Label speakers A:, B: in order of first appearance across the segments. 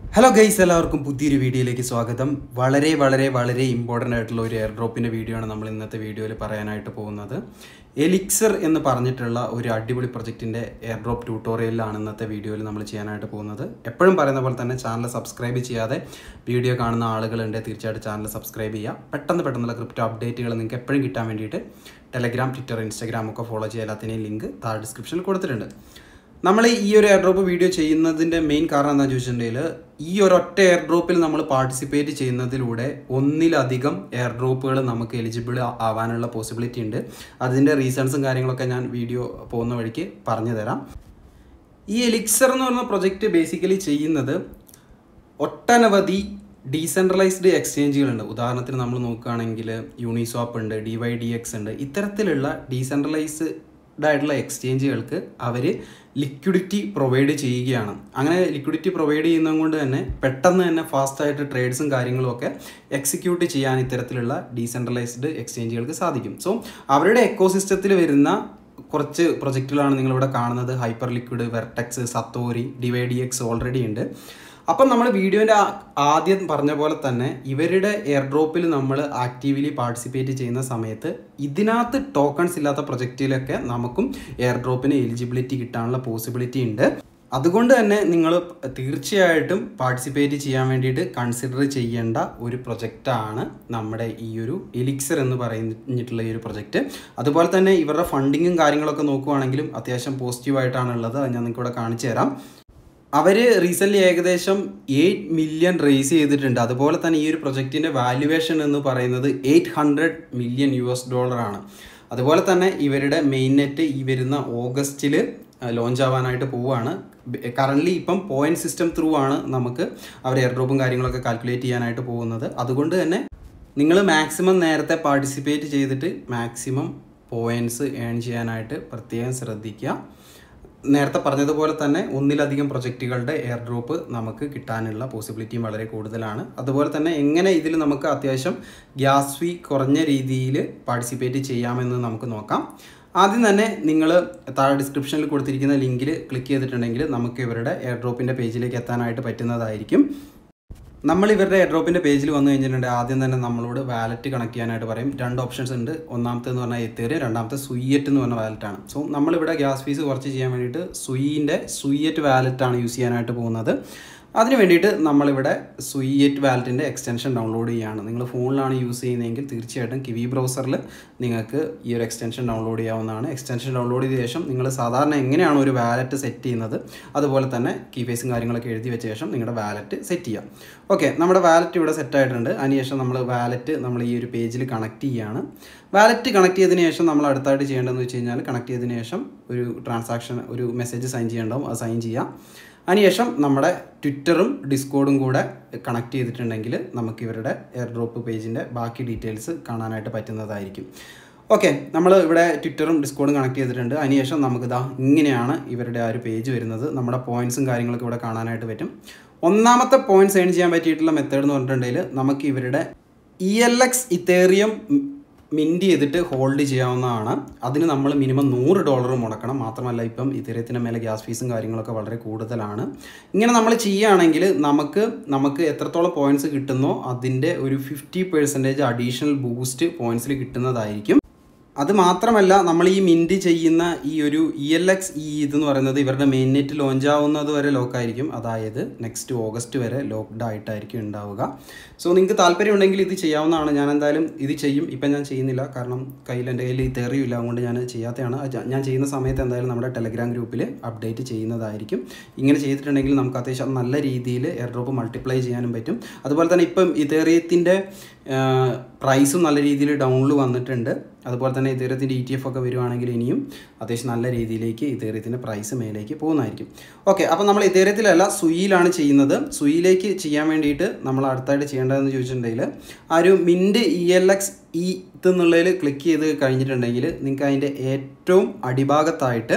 A: hello guys എല്ലാവർക്കും പുതിയൊരു വീഡിയോയിലേക്ക് സ്വാഗതം വളരെ വളരെ വളരെ ഇമ്പോർട്ടൻ്റ് ആയിട്ടുള്ള ഒരു എയർ ഡ്രോപ്പിൻ്റെ വീഡിയോ ആണ് നമ്മൾ ഇന്നത്തെ വീഡിയോയിൽ പറയാനായിട്ട് പോകുന്നത് എലിക്സർ എന്ന് പറഞ്ഞിട്ടുള്ള ഒരു അടിപൊളി പ്രൊജക്റ്റിൻ്റെ എയർ ഡ്രോപ്പ് ട്യൂട്ടോറിയലാണ് ഇന്നത്തെ വീഡിയോയിൽ നമ്മൾ ചെയ്യാനായിട്ട് പോകുന്നത് എപ്പോഴും പറയുന്ന പോലെ തന്നെ ചാനൽ സബ്സ്ക്രൈബ് ചെയ്യാതെ വീഡിയോ കാണുന്ന ആളുകളുണ്ട് തീർച്ചയായിട്ടും ചാനൽ സബ്സ്ക്രൈബ് ചെയ്യുക പെട്ടെന്ന് പെട്ടെന്നുള്ള ക്രിപ്റ്റോ അപ്ഡേറ്റുകൾ നിങ്ങൾക്ക് എപ്പോഴും കിട്ടാൻ വേണ്ടിയിട്ട് ടെലഗ്രാം ട്വിറ്റർ ഇൻസ്റ്റാഗ്രാം ഒക്കെ ഫോളോ ചെയ്യുക എല്ലാത്തിനെയും ലിങ്ക് താഴെ ഡിസ്ക്രിപ്ഷനിൽ കൊടുത്തിട്ടുണ്ട് നമ്മൾ ഈ ഒരു എയർ ഡ്രോപ്പ് വീഡിയോ ചെയ്യുന്നതിൻ്റെ മെയിൻ കാരണം എന്താണെന്ന് ചോദിച്ചിട്ടുണ്ടെങ്കിൽ ഈ ഒരൊറ്റ എയർ ഡ്രോപ്പിൽ നമ്മൾ പാർട്ടിസിപ്പേറ്റ് ചെയ്യുന്നതിലൂടെ ഒന്നിലധികം എയർ ഡ്രോപ്പുകൾ നമുക്ക് എലിജിബിൾ ആവാനുള്ള പോസിബിലിറ്റി ഉണ്ട് അതിൻ്റെ റീസൺസും കാര്യങ്ങളൊക്കെ ഞാൻ വീഡിയോ പോകുന്ന വഴിക്ക് പറഞ്ഞു തരാം ഈ എലിക്സർ എന്ന് പറഞ്ഞ പ്രൊജക്റ്റ് ബേസിക്കലി ചെയ്യുന്നത് ഒട്ടനവധി ഡീസെൻട്രലൈസ്ഡ് എക്സ്ചേഞ്ചുകളുണ്ട് ഉദാഹരണത്തിന് നമ്മൾ നോക്കുകയാണെങ്കിൽ യൂണിസ്വാപ്പ് ഉണ്ട് ഡി വൈ ഡി എക്സ് ഉണ്ട് ഇത്തരത്തിലുള്ള ഡീസെൻട്രലൈസ്ഡ് ആയിട്ടുള്ള എക്സ്ചേഞ്ചുകൾക്ക് അവർ ലിക്വിഡിറ്റി പ്രൊവൈഡ് ചെയ്യുകയാണ് അങ്ങനെ ലിക്വിഡിറ്റി പ്രൊവൈഡ് ചെയ്യുന്നത് കൊണ്ട് തന്നെ പെട്ടെന്ന് തന്നെ ഫാസ്റ്റായിട്ട് ട്രേഡ്സും കാര്യങ്ങളും ഒക്കെ എക്സിക്യൂട്ട് ചെയ്യാൻ ഇത്തരത്തിലുള്ള ഡീസെൻട്രലൈസ്ഡ് എക്സ്ചേഞ്ചുകൾക്ക് സാധിക്കും സോ അവരുടെ എക്കോസിസ്റ്റത്തിൽ വരുന്ന കുറച്ച് പ്രൊജക്റ്റുകളാണ് നിങ്ങളിവിടെ കാണുന്നത് hyper liquid vertex Satori D Y D X already ഉണ്ട് അപ്പം നമ്മൾ വീഡിയോൻ്റെ ആദ്യം പറഞ്ഞ പോലെ തന്നെ ഇവരുടെ എയർ ഡ്രോപ്പിൽ നമ്മൾ ആക്റ്റീവ്ലി പാർട്ടിസിപ്പേറ്റ് ചെയ്യുന്ന സമയത്ത് ഇതിനകത്ത് ടോക്കൺസ് ഇല്ലാത്ത പ്രൊജക്റ്റിലൊക്കെ നമുക്കും എയർ ഡ്രോപ്പിന് എലിജിബിലിറ്റി കിട്ടാനുള്ള പോസിബിലിറ്റി ഉണ്ട് അതുകൊണ്ട് തന്നെ നിങ്ങൾ തീർച്ചയായിട്ടും പാർട്ടിസിപ്പേറ്റ് ചെയ്യാൻ വേണ്ടിയിട്ട് കൺസിഡർ ചെയ്യേണ്ട ഒരു പ്രൊജക്റ്റാണ് നമ്മുടെ ഈ ഒരു എലിക്സർ എന്ന് പറഞ്ഞിട്ടുള്ള ഈ ഒരു പ്രൊജക്റ്റ് അതുപോലെ തന്നെ ഇവരുടെ ഫണ്ടിങ്ങും കാര്യങ്ങളൊക്കെ നോക്കുവാണെങ്കിലും അത്യാവശ്യം പോസിറ്റീവായിട്ടാണ് ഉള്ളത് അത് ഞാൻ നിങ്ങൾക്ക് ഇവിടെ കാണിച്ചു തരാം അവർ റീസെൻ്റ്ലി ഏകദേശം എയ്റ്റ് മില്യൺ റേസ് ചെയ്തിട്ടുണ്ട് അതുപോലെ തന്നെ ഈ ഒരു പ്രൊജക്റ്റിൻ്റെ വാല്യുവേഷൻ എന്ന് പറയുന്നത് eight hundred million U S ഡോളറാണ് അതുപോലെ തന്നെ ഇവരുടെ മെയിൻ നെറ്റ് ഈ വരുന്ന ഓഗസ്റ്റിൽ ലോഞ്ച് ആവാനായിട്ട് പോവുകയാണ് കറൻ്റ്ലി ഇപ്പം പോയിന്റ് സിസ്റ്റം ത്രൂ ആണ് നമുക്ക് അവർ എയർ ഡ്രോപ്പും കാര്യങ്ങളൊക്കെ കാൽക്കുലേറ്റ് ചെയ്യാനായിട്ട് പോകുന്നത് അതുകൊണ്ട് തന്നെ നിങ്ങൾ മാക്സിമം നേരത്തെ പാർട്ടിസിപ്പേറ്റ് ചെയ്തിട്ട് മാക്സിമം പോയിൻറ്റ്സ് ഏൺ ചെയ്യാനായിട്ട് പ്രത്യേകം ശ്രദ്ധിക്കുക നേരത്തെ പറഞ്ഞതുപോലെ തന്നെ ഒന്നിലധികം പ്രൊജക്റ്റുകളുടെ എയർ ഡ്രോപ്പ് നമുക്ക് കിട്ടാനുള്ള പോസിബിലിറ്റിയും വളരെ കൂടുതലാണ് അതുപോലെ തന്നെ എങ്ങനെ ഇതിൽ നമുക്ക് അത്യാവശ്യം ഗ്യാസ് ഫീ കുറഞ്ഞ രീതിയിൽ പാർട്ടിസിപ്പേറ്റ് ചെയ്യാമെന്ന് നമുക്ക് നോക്കാം ആദ്യം തന്നെ നിങ്ങൾ താഴെ ഡിസ്ക്രിപ്ഷനിൽ കൊടുത്തിരിക്കുന്ന ലിങ്കിൽ ക്ലിക്ക് ചെയ്തിട്ടുണ്ടെങ്കിൽ നമുക്ക് ഇവരുടെ എയർ ഡ്രോപ്പിൻ്റെ പേജിലേക്ക് എത്താനായിട്ട് പറ്റുന്നതായിരിക്കും നമ്മൾ ഇവരുടെ എയർ ഡ്രോപ്പിൻ്റെ പേജിൽ വന്നു കഴിഞ്ഞിട്ടുണ്ടെങ്കിൽ ആദ്യം തന്നെ നമ്മളോട് വാലറ്റ് കണക്ട് ചെയ്യാനായിട്ട് പറയും രണ്ട് ഓപ്ഷൻസ് ഉണ്ട് ഒന്നാമത്തെ എന്ന് പറഞ്ഞാൽ എത്തേറിയ രണ്ടാമത്തെ സുയ്യറ്റ് എന്ന് പറഞ്ഞ വാലറ്റാണ് സോ നമ്മളിവിടെ ഗ്യാസ് ഫീസ് കുറച്ച് ചെയ്യാൻ വേണ്ടിയിട്ട് സുയിൻ്റെ സുയ്യറ്റ് വാലറ്റാണ് യൂസ് ചെയ്യാനായിട്ട് പോകുന്നത് അതിന് വേണ്ടിയിട്ട് നമ്മളിവിടെ സുയ്യറ്റ് വാലറ്റിൻ്റെ എക്സ്റ്റൻഷൻ ഡൗൺലോഡ് ചെയ്യുകയാണ് നിങ്ങൾ ഫോണിലാണ് യൂസ് ചെയ്യുന്നതെങ്കിൽ തീർച്ചയായിട്ടും കിവി ബ്രൗസറിൽ നിങ്ങൾക്ക് ഈ ഒരു എക്സ്റ്റൻഷൻ ഡൗൺലോഡ് ചെയ്യാവുന്നതാണ് എക്സ്റ്റൻഷൻ ഡൗൺലോഡ് ചെയ്ത ശേഷം നിങ്ങൾ സാധാരണ എങ്ങനെയാണ് ഒരു വാലറ്റ് സെറ്റ് ചെയ്യുന്നത് അതുപോലെ തന്നെ കീ ഫേസും കാര്യങ്ങളൊക്കെ എഴുതി വെച്ച ശേഷം നിങ്ങളുടെ വാലറ്റ് സെറ്റ് ചെയ്യാം ഓക്കെ നമ്മുടെ വാലറ്റ് ഇവിടെ സെറ്റ് ആയിട്ടുണ്ട് അതിനുശേഷം നമ്മൾ വാലറ്റ് നമ്മൾ ഈ ഒരു പേജിൽ കണക്ട് ചെയ്യുകയാണ് വാലറ്റ് കണക്ട് ചെയ്തതിന് ശേഷം നമ്മൾ അടുത്തായിട്ട് ചെയ്യേണ്ടതെന്ന് വെച്ച് കഴിഞ്ഞാൽ കണക്ട് ചെയ്തതിന് ശേഷം ഒരു ട്രാൻസാക്ഷൻ ഒരു മെസ്സേജ് സൈൻ ചെയ്യേണ്ടാവും അത് സൈൻ ചെയ്യാം അതിനുശേഷം നമ്മുടെ ട്വിറ്ററും ഡിസ്കോഡും കൂടെ കണക്ട് ചെയ്തിട്ടുണ്ടെങ്കിൽ നമുക്ക് ഇവരുടെ എയർ ഡ്രോപ്പ് പേജിൻ്റെ ബാക്കി ഡീറ്റെയിൽസ് കാണാനായിട്ട് പറ്റുന്നതായിരിക്കും ഓക്കെ നമ്മൾ ഇവിടെ ട്വിറ്ററും ഡിസ്കോഡും കണക്ട് ചെയ്തിട്ടുണ്ട് അതിനുശേഷം നമുക്ക് ഇതാ ഇങ്ങനെയാണ് ഇവരുടെ ആ ഒരു പേജ് വരുന്നത് നമ്മുടെ പോയിൻറ്സും കാര്യങ്ങളൊക്കെ ഇവിടെ കാണാനായിട്ട് പറ്റും ഒന്നാമത്തെ പോയിൻറ്റ്സ് ഏൺ ചെയ്യാൻ പറ്റിയിട്ടുള്ള മെത്തേഡ് എന്ന് പറഞ്ഞിട്ടുണ്ടെങ്കിൽ നമുക്ക് ഇവരുടെ E L X Ethereum mint ചെയ്തിട്ട് ഹോൾഡ് ചെയ്യാവുന്നതാണ് അതിന് നമ്മൾ മിനിമം നൂറ് ഡോളർ മുടക്കണം മാത്രമല്ല ഇപ്പം ഇത്തരത്തിന് മേലെ ഗ്യാസ് ഫീസും കാര്യങ്ങളൊക്കെ വളരെ കൂടുതലാണ് ഇങ്ങനെ നമ്മൾ ചെയ്യുകയാണെങ്കിൽ നമുക്ക് നമുക്ക് എത്രത്തോളം പോയിന്റ്സ് കിട്ടുന്നോ അതിൻ്റെ ഒരു ഫിഫ്റ്റി പെർസെൻറ്റേജ് അഡീഷണൽ ബൂസ്റ്റ് പോയിന്റ്സിൽ കിട്ടുന്നതായിരിക്കും അത് മാത്രമല്ല നമ്മൾ ഈ മിൻറ്റ് ചെയ്യുന്ന ഈ ഒരു ഇ എൽ എക്സ് ഇ ഇതെന്ന് പറയുന്നത് ഇവരുടെ മെയിൻ നെറ്റ് ലോഞ്ച് ആവുന്നത് വരെ ലോക്കായിരിക്കും അതായത് നെക്സ്റ്റ് ഓഗസ്റ്റ് വരെ ലോക്ക്ഡ് ആയിട്ടായിരിക്കും ഉണ്ടാവുക സോ നിങ്ങൾക്ക് താല്പര്യം ഉണ്ടെങ്കിൽ ഇത് ചെയ്യാവുന്നതാണ് ഞാൻ എന്തായാലും ഇത് ചെയ്യും ഇപ്പം ഞാൻ ചെയ്യുന്നില്ല കാരണം കയ്യിൽ എൻ്റെ കയ്യിൽ ഈ തെറിയില്ല അതുകൊണ്ട് ഞാൻ ചെയ്യാത്തതാണ് ഞാൻ ചെയ്യുന്ന സമയത്ത് എന്തായാലും നമ്മുടെ ടെലഗ്രാം ഗ്രൂപ്പിൽ അപ്ഡേറ്റ് ചെയ്യുന്നതായിരിക്കും ഇങ്ങനെ ചെയ്തിട്ടുണ്ടെങ്കിൽ നമുക്ക് അത്യാവശ്യം നല്ല രീതിയിൽ എയർ ഡ്രോപ്പ് മൾട്ടിപ്ലൈ ചെയ്യാനും പറ്റും അതുപോലെ തന്നെ ഇപ്പം ഇതേറിയത്തിൻ്റെ പ്രൈസും നല്ല രീതിയിൽ ഡൗണിൽ വന്നിട്ടുണ്ട് അതുപോലെ തന്നെ ഇതേറിയത്തിൻ്റെ ഇ ടി എഫ് ഒക്കെ വരുവാണെങ്കിൽ ഇനിയും അത്യാവശ്യം നല്ല രീതിയിലേക്ക് ഇതേറിയത്തിൻ്റെ പ്രൈസ് മേലേക്ക് പോകുന്നതായിരിക്കും ഓക്കെ അപ്പോൾ നമ്മൾ ഇതേറിയത്തിലല്ല സുയിലാണ് ചെയ്യുന്നത് സുയിലേക്ക് ചെയ്യാൻ വേണ്ടിയിട്ട് നമ്മൾ അടുത്തായിട്ട് ചെയ്യേണ്ടതെന്ന് ചോദിച്ചിട്ടുണ്ടെങ്കിൽ ആ ഒരു mint E L X E എന്നുള്ളതിൽ ക്ലിക്ക് ചെയ്ത് കഴിഞ്ഞിട്ടുണ്ടെങ്കിൽ നിങ്ങൾക്ക് അതിൻ്റെ ഏറ്റവും അടിഭാഗത്തായിട്ട്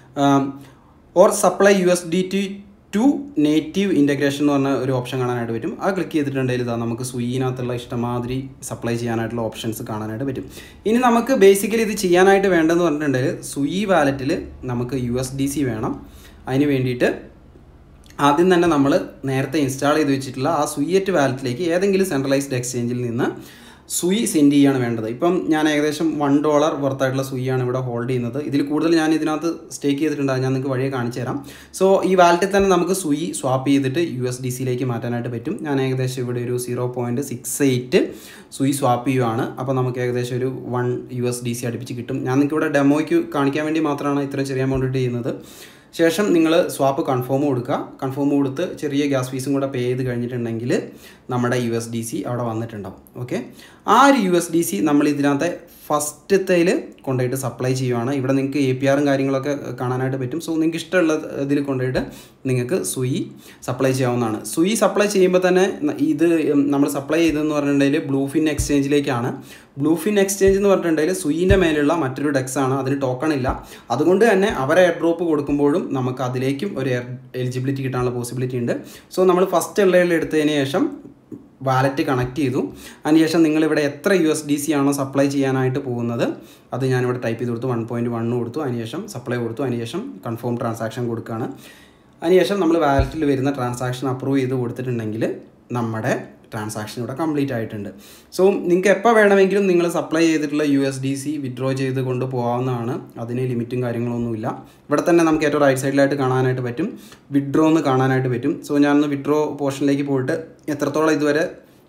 A: or supply U S D T to native integration എന്ന് പറഞ്ഞ ഒരു ഓപ്ഷൻ കാണാനായിട്ട് പറ്റും അത് ക്ലിക്ക് ചെയ്തിട്ടുണ്ടെങ്കിൽ ഇതാ നമുക്ക് സുയിനകത്തുള്ള ഇഷ്ടമാതിരി സപ്ലൈ ചെയ്യാനായിട്ടുള്ള ഓപ്ഷൻസ് കാണാനായിട്ട് പറ്റും ഇനി നമുക്ക് ബേസിക്കലി ഇത് ചെയ്യാനായിട്ട് വേണ്ടതെന്ന് പറഞ്ഞിട്ടുണ്ടെങ്കിൽ സുയി വാലറ്റിൽ നമുക്ക് യു എസ് ഡി സി വേണം അതിന് വേണ്ടിയിട്ട് ആദ്യം തന്നെ നമ്മൾ നേരത്തെ ഇൻസ്റ്റാൾ ചെയ്ത് വെച്ചിട്ടുള്ള ആ സുയറ്റ് വാലറ്റിലേക്ക് ഏതെങ്കിലും സെൻട്രലൈസ്ഡ് എക്സ്ചേഞ്ചിൽ നിന്ന് സുയി സെൻഡ് ചെയ്യാണ് വേണ്ടത് ഇപ്പം ഞാൻ ഏകദേശം വൺ ഡോളർ വർത്തായിട്ടുള്ള സുയിയാണ് ഇവിടെ ഹോൾഡ് ചെയ്യുന്നത് ഇതിൽ കൂടുതൽ ഞാൻ ഇതിനകത്ത് സ്റ്റേക്ക് ചെയ്തിട്ടുണ്ട് അത് ഞാൻ നിങ്ങൾക്ക് വഴിയെ കാണിച്ചു തരാം സോ ഈ വാലറ്റിൽ തന്നെ നമുക്ക് സുയി സ്വാപ്പ് ചെയ്തിട്ട് യു എസ് ഡി സിയിലേക്ക് മാറ്റാനായിട്ട് പറ്റും ഞാൻ ഏകദേശം ഇവിടെ ഒരു zero point six eight Sui swap ചെയ്യുവാണ് അപ്പോൾ നമുക്ക് ഏകദേശം ഒരു one U S D C അടുപ്പിച്ച് കിട്ടും ഞാൻ നിങ്ങൾക്ക് ഇവിടെ ഡെമോയ്ക്ക് കാണിക്കാൻ വേണ്ടി മാത്രമാണ് ഇത്രയും ചെറിയ എമൗണ്ട് ചെയ്യുന്നത് ശേഷം നിങ്ങൾ സ്വാപ്പ് കൺഫേം കൊടുക്കുക കൺഫേം കൊടുത്ത് ചെറിയ ഗ്യാസ് ഫീസും കൂടെ പേ ചെയ്ത് കഴിഞ്ഞിട്ടുണ്ടെങ്കിൽ നമ്മുടെ യു എസ് ഡി സി അവിടെ വന്നിട്ടുണ്ടാവും ഓക്കെ ആ ഒരു യു എസ് ഡി സി നമ്മൾ ഇതിനകത്തെ ഫസ്റ്റത്തേൽ കൊണ്ടുപോയിട്ട് സപ്ലൈ ചെയ്യുവാണ് ഇവിടെ നിങ്ങൾക്ക് എ പി ആറും കാര്യങ്ങളൊക്കെ കാണാനായിട്ട് പറ്റും സോ നിങ്ങൾക്ക് ഇഷ്ടമുള്ള ഇതിൽ കൊണ്ടുപോയിട്ട് നിങ്ങൾക്ക് സുയി സപ്ലൈ ചെയ്യാവുന്നതാണ് സുയി സപ്ലൈ ചെയ്യുമ്പോൾ തന്നെ ഇത് നമ്മൾ സപ്ലൈ ചെയ്തതെന്ന് പറഞ്ഞിട്ടുണ്ടെങ്കിൽ ബ്ലൂഫിൻ എക്സ്ചേഞ്ചിലേക്കാണ് ബ്ലൂഫിൻ എക്സ്ചേഞ്ച് എന്ന് പറഞ്ഞിട്ടുണ്ടെങ്കിൽ സുയിൻ്റെ മേലുള്ള മറ്റൊരു ഡെക്സ് ആണ് അതിന് ടോക്കൺ ഇല്ല അതുകൊണ്ട് തന്നെ അവർ എയർ ഡ്രോപ്പ് കൊടുക്കുമ്പോഴും നമുക്ക് അതിലേക്കും ഒരു എയർ എലിജിബിലിറ്റി കിട്ടാനുള്ള പോസിബിലിറ്റി ഉണ്ട് സോ നമ്മൾ ഫസ്റ്റ് എള്ളയിൽ എടുത്തതിന് ശേഷം വാലറ്റ് കണക്ട് ചെയ്തു അതിനുശേഷം നിങ്ങളിവിടെ എത്ര യു എസ് ഡി സി ആണോ സപ്ലൈ ചെയ്യാനായിട്ട് പോകുന്നത് അത് ഞാനിവിടെ ടൈപ്പ് ചെയ്ത് കൊടുത്തു വൺ പോയിൻറ്റ് വണ്ണ് കൊടുത്തു അതിനുശേഷം സപ്ലൈ കൊടുത്തു അതിനുശേഷം കൺഫേം ട്രാൻസാക്ഷൻ കൊടുക്കുകയാണ് അതിനുശേഷം നമ്മൾ വാലറ്റിൽ വരുന്ന ട്രാൻസാക്ഷൻ അപ്രൂവ് ചെയ്ത് കൊടുത്തിട്ടുണ്ടെങ്കിൽ നമ്മുടെ ട്രാൻസാക്ഷൻ ഇവിടെ കംപ്ലീറ്റ് ആയിട്ടുണ്ട് സോ നിങ്ങൾക്ക് എപ്പോൾ വേണമെങ്കിലും നിങ്ങൾ സപ്ലൈ ചെയ്തിട്ടുള്ള U S D C withdraw ചെയ്ത് കൊണ്ട് പോകാവുന്നതാണ് അതിന് ലിമിറ്റും കാര്യങ്ങളൊന്നുമില്ല ഇവിടെ തന്നെ നമുക്ക് ഏറ്റവും റൈറ്റ് സൈഡിലായിട്ട് കാണാനായിട്ട് പറ്റും വിഡ്രോ എന്ന് കാണാനായിട്ട് പറ്റും സോ ഞാനൊന്ന് വിഡ്രോ പോർഷനിലേക്ക് പോയിട്ട് എത്രത്തോളം ഇതുവരെ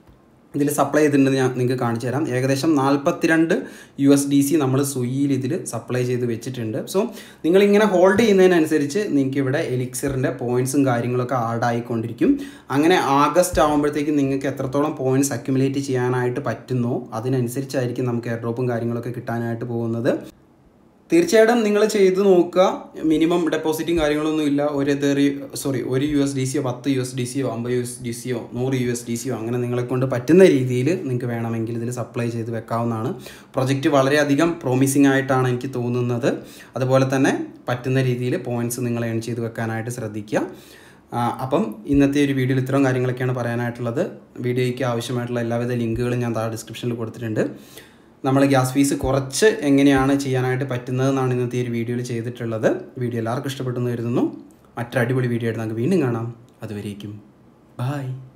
A: ഇതിൽ സപ്ലൈ ചെയ്തിട്ടുണ്ടെന്ന് ഞാൻ നിങ്ങൾക്ക് കാണിച്ചു തരാം ഏകദേശം നാൽപ്പത്തിരണ്ട് യു എസ് ഡി സി നമ്മൾ സുയിയിൽ ഇതിൽ സപ്ലൈ ചെയ്ത് വെച്ചിട്ടുണ്ട് സോ നിങ്ങളിങ്ങനെ ഹോൾഡ് ചെയ്യുന്നതിനനുസരിച്ച് നിങ്ങൾക്ക് ഇവിടെ എലിക്സറിൻ്റെ പോയിൻറ്റ്സും കാര്യങ്ങളൊക്കെ ആഡ് ആയിക്കൊണ്ടിരിക്കും അങ്ങനെ ആഗസ്റ്റ് ആകുമ്പോഴത്തേക്കും നിങ്ങൾക്ക് എത്രത്തോളം പോയിൻറ്റ്സ് അക്യുമുലേറ്റ് ചെയ്യാനായിട്ട് പറ്റുന്നോ അതിനനുസരിച്ചായിരിക്കും നമുക്ക് എയർ ഡ്രോപ്പും കാര്യങ്ങളൊക്കെ കിട്ടാനായിട്ട് പോകുന്നത് തീർച്ചയായിട്ടും നിങ്ങൾ ചെയ്ത് നോക്കുക മിനിമം ഡെപ്പോസിറ്റും കാര്യങ്ങളൊന്നും ഇല്ല ഒരു തെറി സോറി ഒരു യു എസ് ഡി സിയോ പത്ത് യു എസ് ഡി സിയോ അമ്പത് യു എസ് ഡി സിയോ നൂറ് യു എസ് ഡി സിയോ അങ്ങനെ നിങ്ങളെ കൊണ്ട് പറ്റുന്ന രീതിയിൽ നിങ്ങൾക്ക് വേണമെങ്കിൽ ഇതിൽ സപ്ലൈ ചെയ്ത് വെക്കാവുന്നതാണ് പ്രൊജക്റ്റ് വളരെയധികം പ്രോമിസിംഗ് ആയിട്ടാണ് എനിക്ക് തോന്നുന്നത് അതുപോലെ തന്നെ പറ്റുന്ന രീതിയിൽ പോയിൻറ്റ്സ് നിങ്ങൾ ഏൺ ചെയ്ത് വെക്കാനായിട്ട് ശ്രദ്ധിക്കുക അപ്പം ഇന്നത്തെ ഒരു വീഡിയോയിൽ ഇത്രയും കാര്യങ്ങളൊക്കെയാണ് പറയാനായിട്ടുള്ളത് വീഡിയോയ്ക്ക് ആവശ്യമായിട്ടുള്ള എല്ലാവിധ ലിങ്കുകളും ഞാൻ താഴെ ഡിസ്ക്രിപ്ഷനിൽ കൊടുത്തിട്ടുണ്ട് നമ്മൾ ഗ്യാസ് ഫീസ് കുറച്ച് എങ്ങനെയാണ് ചെയ്യാനായിട്ട് പറ്റുന്നതെന്നാണ് ഇന്നത്തെ ഒരു വീഡിയോയിൽ ചെയ്തിട്ടുള്ളത് വീഡിയോ എല്ലാവർക്കും ഇഷ്ടപ്പെട്ടെന്ന് കരുതുന്നു മറ്റൊരു അടിപൊളി വീഡിയോ ആയിട്ട് നമുക്ക് വീണ്ടും കാണാം അതുവരേക്കും ബായ്